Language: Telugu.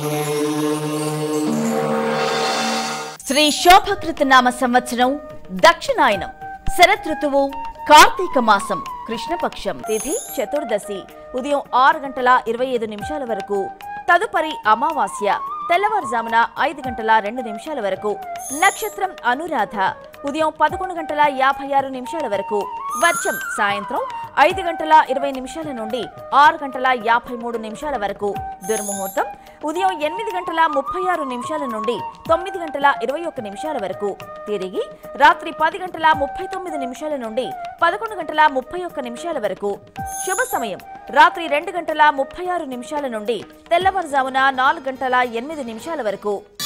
శ్రీ శోభకృత నామ సంవత్సరం దక్షిణాయనం శరదృతువు కార్తీక మాసం కృష్ణపక్షం తిథి చతుర్దశి ఉదయం ఆరు గంటల ఇరవై ఐదు నిమిషాల వరకు తదుపరి అమావాస్య తెల్లవారుజామున ఐదు గంటల రెండు నిమిషాల వరకు నక్షత్రం అనురాధ ఉదయం పదకొండు గంటల యాభై ఆరు నిమిషాల వరకు వర్షం సాయంత్రం ఐదు గంటల ఇరవై నిమిషాల నుండి ఆరు గంటల యాభై మూడు నిమిషాల వరకు దుర్ముహూర్తం ఉదయం ఎనిమిది గంటల ముప్పై ఆరు నిమిషాల నుండి తొమ్మిది గంటల ఇరవై ఒక్క నిమిషాల వరకు తిరిగి రాత్రి పది గంటల ముప్పై తొమ్మిది నిమిషాల నుండి పదకొండు గంటల ముప్పై ఒక్క నిమిషాల వరకు శుభ సమయం రాత్రి రెండు గంటల ముప్పై ఆరు నిమిషాల నుండి తెల్లవారుజామున నాలుగు గంటల ఎనిమిది నిమిషాల వరకు